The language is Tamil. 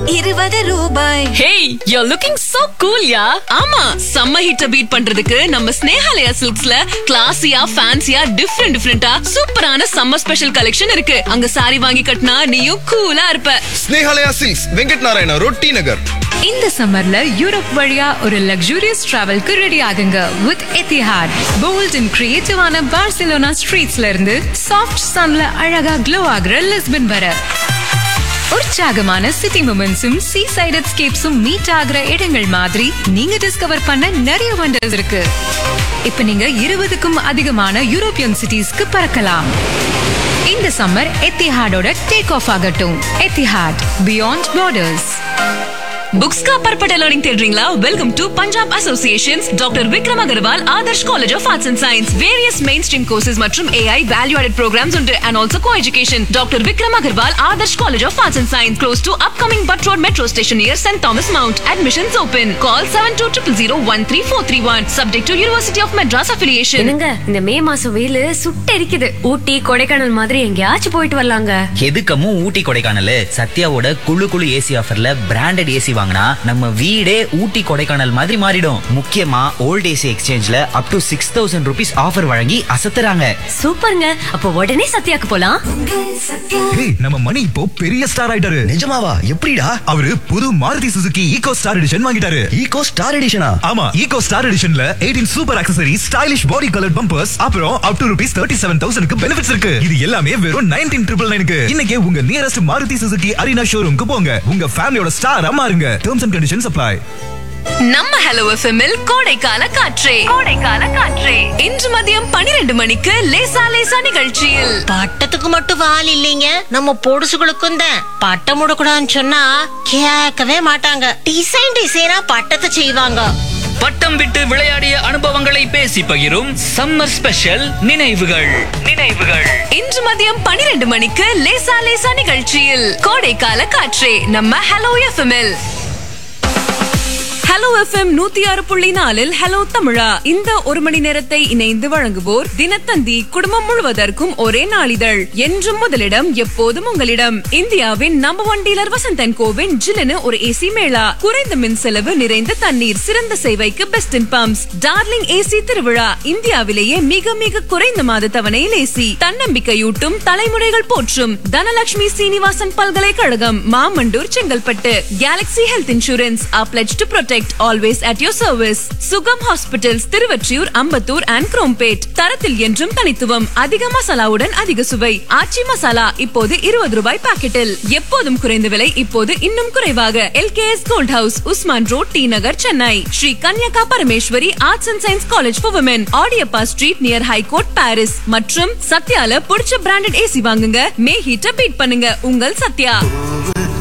இருபது ரூபாய் hey you looking so cool ya ஆமா சம்ம ஹீட்ட பீட் பண்றதுக்கு நம்ம ஸ்னேஹாலயா சில்க்ஸ்ல கிளாசியா ஃபேன்சியா டிஃப்ரெண்ட் டிஃப்ரெண்டா சூப்பரான சம்மர் ஸ்பெஷல் கலெக்ஷன் இருக்கு அங்க சாரி வாங்கி கட்டினா நீயும் கூலா இருப்ப ஸ்னேஹாலயா சில்க்ஸ் வெங்கட் நாராயண ரொட்டி நகர் இந்த சம்மர்ல யூரோப் வழியா ஒரு லக்ஸூரியஸ் டிராவல்க்கு ரெடி ஆகுங்க வித் எத்திஹாட் போல்ட் அண்ட் கிரியேட்டிவான பார்சிலோனா ஸ்ட்ரீட்ஸ்ல இருந்து சாஃப்ட் சன்ல அழகா க்ளோ ஆகுற லிஸ்பன் வர உற்சாகமான சிட்டி மூமெண்ட்ஸும் சீ சைட் எஸ்கேப்ஸும் மீட் ஆகுற இடங்கள் மாதிரி நீங்க டிஸ்கவர் பண்ண நிறைய வண்டர்ஸ் இருக்கு இப்ப நீங்க இருபதுக்கும் அதிகமான யூரோப்பியன் சிட்டிஸ்க்கு பறக்கலாம் இந்த சம்மர் எத்திஹாடோட டேக் ஆஃப் ஆகட்டும் எத்திஹாட் பியாண்ட் பார்டர்ஸ் புக்ஸ் का पर्पट लर्निंग தேடுறீங்களா welcome to Punjab associations doctor Vikram Agarwal Adarsh college of arts and science various mainstream courses மற்றும் ஏஐ வேல்யூ ஆடட் ப்ரோக்ராம்ஸ் உண்டு and also coeducation doctor Vikram Agarwal Adarsh college of arts and science close to upcoming Butt Road metro station near Saint Thomas Mount admissions open call seven two triple zero one three four three one subject to university of Madras affiliation என்னங்க இந்த மே மாசம் வெயில் சுட்டெரிக்குது ஊட்டி கொடைக்கானல் மாதிரி எங்கேயாச்சும் போயிட்டு வரலாங்க எதுக்கமும் ஊட்டி கொடைக்கானல் சத்யாவோட குழு குழு ஏசி ஆஃபர்ல பிராண்டட் ஏசி வாங்கினா நம்ம வீடே ஊட்டி கொடைக்கானல் மாதிரி மாறிடும் முக்கியமா ஓல்ட் ஏசி எக்ஸ்சேஞ்ச்ல up to six thousand rupees offer வழங்கி அசத்துறாங்க சூப்பருங்க அப்போ உடனே சத்யாக்கு போலாம் ஏய், நம்ம மணி இப்போ பெரிய ஸ்டார் ஆயிட்டாரு நிஜமாவா எப்படிடா அவரு புது Maruti Suzuki Eeco Star edition வாங்கிட்டாரு ஈகோ ஸ்டார் எடிஷனா ஆமா ஈகோ ஸ்டார் எடிஷன்ல 18 super accessory stylish body colour bumpers அப்புறம் up to rupees thirty seven தௌசண்ட்க்கு பெனிஃபிட்ஸ் இருக்கு இது எல்லாமே வெறும் நைன்டீன் ட்ரிபிள் நைனுக்கு இன்னைக்கே உங்க நியரஸ்ட் மாருதி சுசுகி அரினா ஷோரூம்க்கு போங்க உங்க ஃபேமிலியோட ஸ்டார் மாறுங்க டேர்ம்ஸ் அண்ட் கண்டிஷன்ஸ் அப்ளை நம்ம ஹலோ எஃப்எம்மில் கோடைக்கால காற்றே கோடைக்கால காற்றே இன்று மதியம் பனிரெண்டு மணிக்கு லேசா லேசா நிகழ்ச்சியில் பட்டத்துக்கு மட்டும் வால் இல்லைங்க நம்ம பொடுசுகளுக்கும் தான் பட்டம் முடக்கூடாதுன்னு சொன்னா கேட்கவே மாட்டாங்க டிசைன் டிசைனா பட்டத்தை செய்வாங்க பட்டம் விட்டு விளையாடிய அனுபவங்களை பேசி பகிரும் சம்மர் ஸ்பெஷல் நினைவுகள் நினைவுகள் இன்று மதியம் பனிரெண்டு மணிக்கு லேசா லேசா நிகழ்ச்சியில் கோடைக்கால காற்றே நம்ம ஹலோ எஃப்எம்எல் ஹலோ எஃப்எம் நூத்தி ஆறு புள்ளி நாலில் ஹலோ தமிழா இந்த ஒரு மணி நேரத்தை இணைந்து வழங்குவோர் தினத்தந்தி குடும்பம் முழுவதற்கும் ஒரே நாளிதழ் என்றும் முதலிடம் எப்போதும் உங்களிடம் இந்தியாவின் நம்பர் ஒன் டீலர் வசந்தன் கோவின் ஜில்லுன்னு ஒரு ஏசி மேளா குறைந்த மின் செலவு நிறைந்த தண்ணீர் சிறந்த சேவைக்கு best in pumps Darling AC திருவிழா இந்தியாவிலேயே மிக மிக குறைந்த மாத தவணையில் ஏசி தன்னம்பிக்கையூட்டும் தலைமுறைகள் போற்றும் தனலட்சுமி சீனிவாசன் பல்கலைக்கழகம் Mamandur Chengalpattu Galaxy health insurance அப்ளெட் to protect always at your service Sugam hospitals Thiruvottiyur Ambattur and Chromepet தரத்தில் என்றும் தனித்துவம் அதிக மசாலாவுடன் அதிக சுவை ஆச்சி மசாலா இப்போது இருபது ரூபாய் பாக்கெட்டில் எப்போதும் குறைந்த விலை இப்போது இன்னும் குறைவாக LKS gold house Usman road T Nagar Chennai Sri Kanyaka Parameswari arts and science college for women Adiyappa street near high court Parrys மற்றும் சத்யால பிடிச்ச பிராண்டட் ஏசி வாங்குங்க மே ஹீட்ட பீட் பண்ணுங்க உங்கள் சத்யா